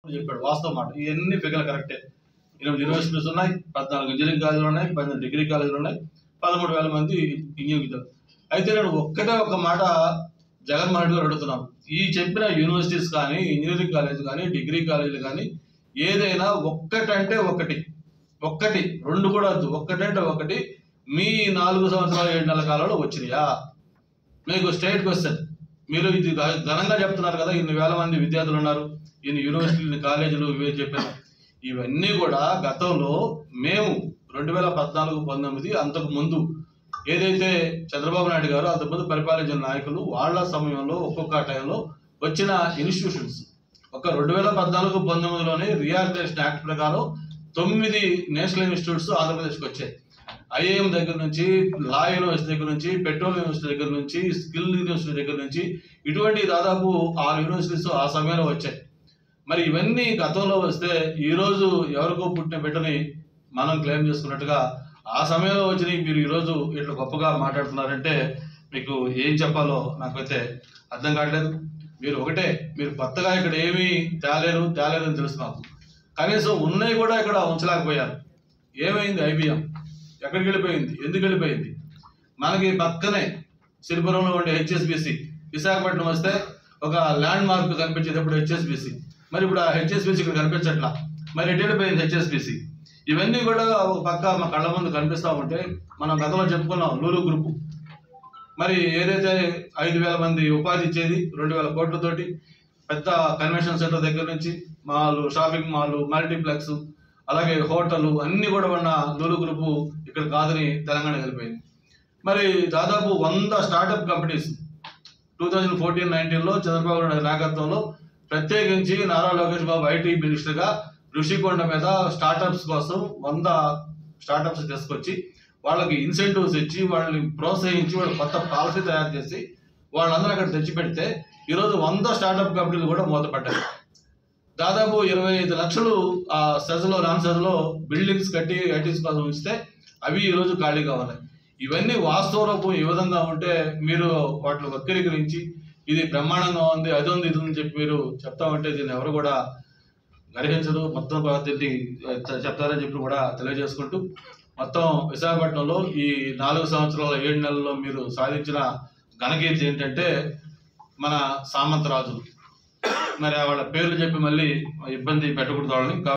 చెప్పాడు వాస్తవ మాట ఇవన్నీ ఫిగర్ కరెక్టే ఎనిమిది యూనివర్సిటీస్ ఉన్నాయి పద్నాలుగు ఇంజనీరింగ్ కాలేజీలు ఉన్నాయి పన్నెండు డిగ్రీ కాలేజీలు ఉన్నాయి పదమూడు వేల మంది ఇంజనీరింగ్ విద్యార్థులు అయితే నేను ఒక్కటే ఒక మాట జగన్మోహన్ రెడ్డి గారు అడుగుతున్నాను ఈ చెప్పిన యూనివర్సిటీస్ కానీ ఇంజనీరింగ్ కాలేజ్ కానీ డిగ్రీ కాలేజీలు కానీ ఏదైనా ఒక్కటంటే ఒకటి ఒక్కటి రెండు కూడా వద్దు ఒక్కటంటే ఒకటి మీ నాలుగు సంవత్సరాల ఏడు నెలల కాలంలో వచ్చినాయా మీకు స్టేట్ క్వశ్చన్ మీరు ఇది ఘ- ఘనంగా చెప్తున్నారు కదా ఇన్ని వేల మంది విద్యార్థులు ఉన్నారు ఇన్ని యూనివర్సిటీలు ఇన్ని కాలేజీలు ఇవే చెప్పారు ఇవన్నీ కూడా గతంలో మేము రెండు వేల పద్నాలుగు పంతొమ్మిది అంతకు ముందు ఏదైతే చంద్రబాబు నాయుడు గారు అంతకుముందు పరిపాలించిన నాయకులు వాళ్ళ సమయంలో ఒక్కొక్క టైంలో వచ్చిన ఇన్స్టిట్యూషన్స్ ఒక రెండు వేల పద్నాలుగు పంతొమ్మిదిలోనే రియాలిటేషన్ యాక్ట్ ప్రకారం తొమ్మిది నేషనల్ ఇన్స్టిట్యూట్స్ ఆంధ్రప్రదేశ్కి వచ్చాయి ఐఏఎం దగ్గర నుంచి లా యూనివర్సిటీ దగ్గర నుంచి పెట్రోల్ యూనివర్సిటీ దగ్గర నుంచి స్కిల్ యూనివర్సిటీ దగ్గర నుంచి ఇటువంటి దాదాపు ఆరు యూనివర్సిటీస్ ఆ సమయంలో వచ్చాయి మరి ఇవన్నీ గతంలో వస్తే ఈ రోజు ఎవరికో పుట్టిన బిడ్డని మనం క్లెయిమ్ చేసుకున్నట్టుగా ఆ సమయంలో వచ్చిన మీరు ఈరోజు ఇట్లా గొప్పగా మాట్లాడుతున్నారంటే మీకు ఏం చెప్పాలో నాకైతే అర్థం కావట్లేదు మీరు ఒకటే మీరు కొత్తగా ఇక్కడ ఏమీ తేలేరు తేలేరు అని తెలుసు నాకు కనీసం ఉన్నాయి కూడా ఇక్కడ ఉంచలేకపోయారు ఏమైంది ఐబిఎం ఎక్కడికి వెళ్ళిపోయింది ఎందుకు వెళ్ళిపోయింది మనకి పక్కనే సిరిపురంలో ఉండే హెచ్ఎస్బిసి విశాఖపట్నం వస్తే ఒక ల్యాండ్ మార్క్ కనిపించేటప్పుడు హెచ్ఎస్బిసి మరి ఇప్పుడు ఆ హెచ్ఎస్బిసి ఇక్కడ కనిపించట్లా మరి ఎటు వెళ్ళిపోయింది హెచ్ఎస్బిసి ఇవన్నీ కూడా ఒక పక్క మా కళ్ళ ముందు కనిపిస్తూ ఉంటే మనం గతంలో చెప్పుకున్నాం లూలు గ్రూపు మరి ఏదైతే ఐదు వేల మంది ఉపాధి ఇచ్చేది రెండు వేల కోట్లతోటి పెద్ద కన్వెన్షన్ సెంటర్ దగ్గర నుంచి మాల్ షాపింగ్ మాల్ మల్టీప్లెక్స్ అలాగే హోటల్ అన్ని కూడా ఉన్న లూలు గ్రూపు ఇక్కడ కాదని తెలంగాణ వెళ్ళిపోయింది మరి దాదాపు వంద startup companies two thousand fourteen నైన్టీన్లో చంద్రబాబు నాయుడు నాయకత్వంలో ప్రత్యేకించి నారా లోకేష్ బాబు ఐటీ మినిస్టర్గా ఋషికొండ మీద స్టార్టప్స్ కోసం వంద స్టార్టప్స్ తీసుకొచ్చి వాళ్ళకి ఇన్సెంటివ్స్ ఇచ్చి వాళ్ళని ప్రోత్సహించి వాళ్ళు కొత్త పాలసీ తయారు చేసి వాళ్ళందరూ అక్కడ తెచ్చి పెడితే ఈరోజు వంద స్టార్టప్ కంపెనీలు కూడా మూతపడ్డాయి దాదాపు ఇరవై ఐదు లక్షలు ఆ సెజ్లో రామ్ సెజ్లో బిల్డింగ్స్ కట్టి ఐటీస్ కోసం ఉంచితే అవి ఈరోజు ఖాళీగా ఉన్నాయి ఇవన్నీ వాస్తవ రూపం ఈ విధంగా ఉంటే మీరు వాటిని వక్రీకరించి ఇది బ్రహ్మాండంగా ఉంది అది ఉంది ఇది ఉంది అని చెప్పి మీరు చెప్తా ఉంటే దీన్ని ఎవరు కూడా గ్రహించరు మొత్తం కూడా దీన్ని చె- చెప్తారని చెప్పి కూడా తెలియజేసుకుంటూ మొత్తం విశాఖపట్నంలో ఈ నాలుగు సంవత్సరాల ఏడు నెలల్లో మీరు సాధించిన ఘనకీర్తి ఏంటంటే మన సామంతరాజులు మరి వాళ్ళ పేర్లు చెప్పి మళ్ళీ ఇబ్బంది పెట్టకూడదు వాళ్ళని